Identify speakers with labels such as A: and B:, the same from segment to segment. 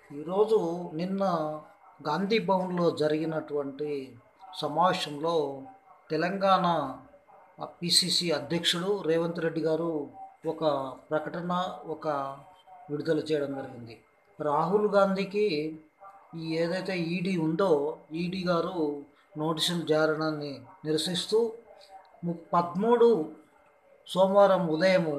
A: ఈరోజు నిన్న గాంధీ భవన్లో జరిగినటువంటి సమావేశంలో తెలంగాణ పిసిసి అధ్యక్షుడు రేవంత్ రెడ్డి గారు ఒక ప్రకటన ఒక విడుదల చేయడం జరిగింది రాహుల్ గాంధీకి ఈ ఏదైతే ఈడీ ఉందో ఈడీ గారు నోటీసులు జారడాన్ని నిరసిస్తూ ము- పదమూడు సోమవారం ఉదయము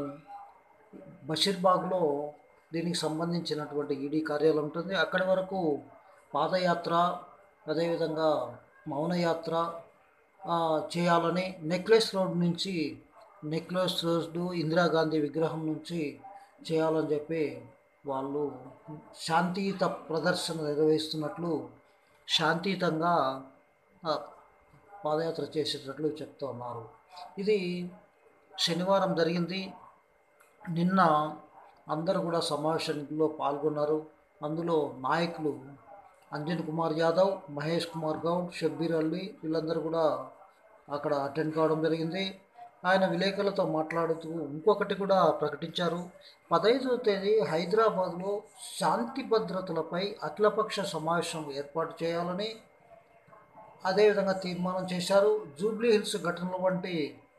A: బషీర్బాగ్లో దీనికి సంబంధించినటువంటి ఈడీ కార్యాలయం ఉంటుంది అక్కడి వరకు పాదయాత్ర అదేవిధంగా మౌనయాత్ర ఆ, చేయాలని నెక్లెస్ రోడ్ నుంచి నెక్లెస్ రోడ్డు ఇందిరాగాంధీ విగ్రహం నుంచి చేయాలని చెప్పి వాళ్ళు శాంతియుత ప్రదర్శన నిర్వహిస్తున్నట్లు శాంతియుతంగా ఆ, పాదయాత్ర చేసేటట్లు చెప్తూ ఉన్నారు ఇది శనివారం జరిగింది నిన్న అందరూ కూడా సమావేశంలో పాల్గొన్నారు అందులో నాయకులు అంజన్ కుమార్ యాదవ్ మహేష్ కుమార్ గౌడ్ షబ్బీర్ అల్లీ వీళ్ళందరూ కూడా అక్కడ అటెండ్ కావడం జరిగింది ఆయన విలేకరులతో మాట్లాడుతూ ఇంకొకటి కూడా ప్రకటించారు పదహైదవ తేదీ హైదరాబాద్లో శాంతి భద్రతలపై అఖిలపక్ష సమావేశం ఏర్పాటు చేయాలని అదేవిధంగా తీర్మానం చేశారు జూబ్లీ హిల్స్ ఘటనల వంటి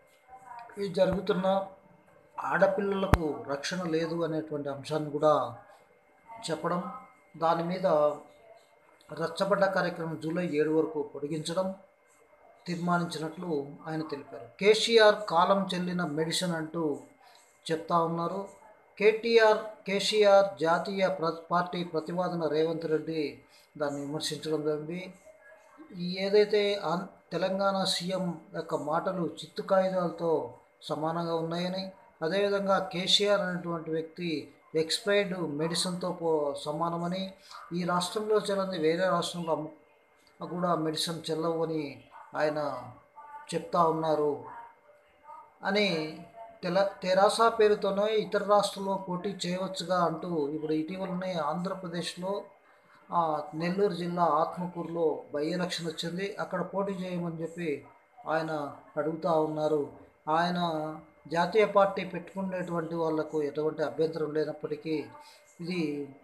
A: ఈ జరుగుతున్న ఆడపిల్లలకు రక్షణ లేదు అనేటువంటి అంశాన్ని కూడా చెప్పడం దాని మీద రచ్చబడ్డ కార్యక్రమం జూలై ఏడు వరకు పొడిగించడం తీర్మానించినట్లు ఆయన తెలిపారు కేసీఆర్ కాలం చెల్లిన మెడిసిన్ అంటూ చెప్తా ఉన్నారు కేటీఆర్ కేసీఆర్ జాతీయ ప్ర పార్టీ ప్రతిపాదన రేవంత్ రెడ్డి దాన్ని విమర్శించడం జరిగింది ఈ ఏదైతే ఆన్ తెలంగాణ సీఎం యొక్క మాటలు చిత్తు కాగితాలతో సమానంగా ఉన్నాయని అదేవిధంగా కేసీఆర్ అనేటువంటి వ్యక్తి ఎక్స్పైర్డ్ మెడిసిన్తో పో సమానమని ఈ రాష్ట్రంలో చెల్లంది వేరే రాష్ట్రంలో అమ్ము కూడా మెడిసిన్ చెల్లవు అని ఆయన చెప్తా ఉన్నారు అని తెల తెరాస పేరుతోనే ఇతర రాష్ట్రాల్లో పోటీ చేయవచ్చుగా అంటూ ఇప్పుడు ఇటీవలనే ఆంధ్రప్రదేశ్లో ఆ, నెల్లూరు జిల్లా ఆత్మకూరులో బై ఎలక్షన్ వచ్చింది అక్కడ పోటీ చేయమని చెప్పి ఆయన అడుగుతూ ఉన్నారు ఆయన జాతీయ పార్టీ పెట్టుకునేటువంటి వాళ్లకు ఎటువంటి అభ్యంతరం లేనప్పటికీ ఇది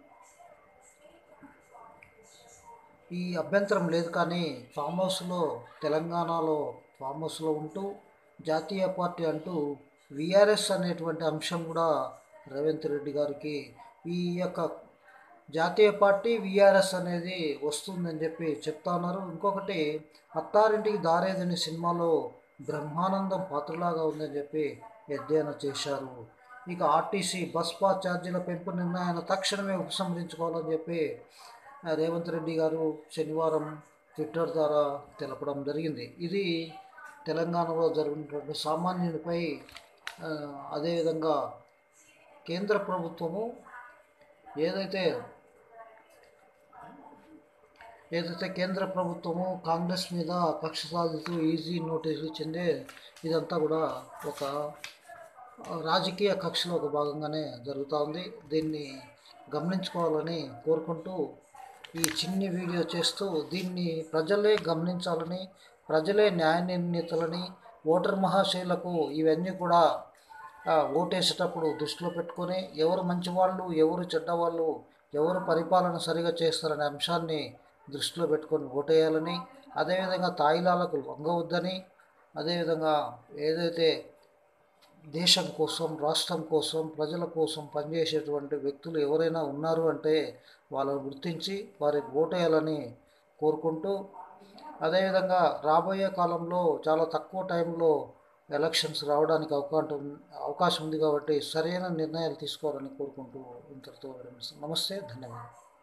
A: ఈ అభ్యంతరం లేదు కానీ ఫామ్ హౌస్లో తెలంగాణలో ఫామ్ హౌస్లో ఉంటూ జాతీయ పార్టీ అంటూ విఆర్ఎస్ అనేటువంటి అంశం కూడా రేవంత్ రెడ్డి గారికి ఈ యొక్క జాతీయ పార్టీ విఆర్ఎస్ అనేది వస్తుందని చెప్పి చెప్తా ఉన్నారు ఇంకొకటి అత్తారింటికి దారేదని సినిమాలో బ్రహ్మానందం పాత్రలాగా ఉందని చెప్పి ఎద్దేనా చేశారు ఇక ఆర్టీసీ బస్ పాస్ ఛార్జీల పెంపు నిర్ణయాన్ని తక్షణమే ఉపసంహరించుకోవాలని చెప్పి ఆ, రేవంత్ రెడ్డి గారు శనివారం ట్విట్టర్ ద్వారా తెలపడం జరిగింది ఇది తెలంగాణలో జరిగినటువంటి సామాన్యునిపై ఆ, అదేవిధంగా కేంద్ర ప్రభుత్వము ఏదైతే ఏదైతే కేంద్ర ప్రభుత్వము కాంగ్రెస్ మీద కక్ష సాధిస్తూ ఈజీ నోటీసులు ఇచ్చిందే ఇదంతా కూడా ఒక రాజకీయ కక్షలో ఒక భాగంగానే జరుగుతూ ఉంది దీన్ని గమనించుకోవాలని కోరుకుంటూ ఈ చిన్ని వీడియో చేస్తూ దీన్ని ప్రజలే గమనించాలని ప్రజలే న్యాయ నిర్ణీతలని ఓటర్ మహాశయులకు ఇవన్నీ కూడా ఆ, ఓటేసేటప్పుడు దృష్టిలో పెట్టుకొని ఎవరు మంచివాళ్ళు ఎవరు చెడ్డవాళ్ళు ఎవరు పరిపాలన సరిగా చేస్తారనే అంశాన్ని దృష్టిలో పెట్టుకొని ఓటేయాలని అదేవిధంగా తాయిలాలకు లొంగవద్దని అదేవిధంగా ఏదైతే దేశం కోసం రాష్ట్రం కోసం ప్రజల కోసం పనిచేసేటువంటి వ్యక్తులు ఎవరైనా ఉన్నారు అంటే వాళ్ళని గుర్తించి వారికి ఓటేయాలని కోరుకుంటూ అదేవిధంగా రాబోయే కాలంలో చాలా తక్కువ టైంలో ఎలక్షన్స్ రావడానికి అవకాశం అవకాశం ఉంది కాబట్టి సరైన నిర్ణయాలు తీసుకోవాలని కోరుకుంటూ ఇంతటితో విరమిస్తున్నాను. నమస్తే ధన్యవాదాలు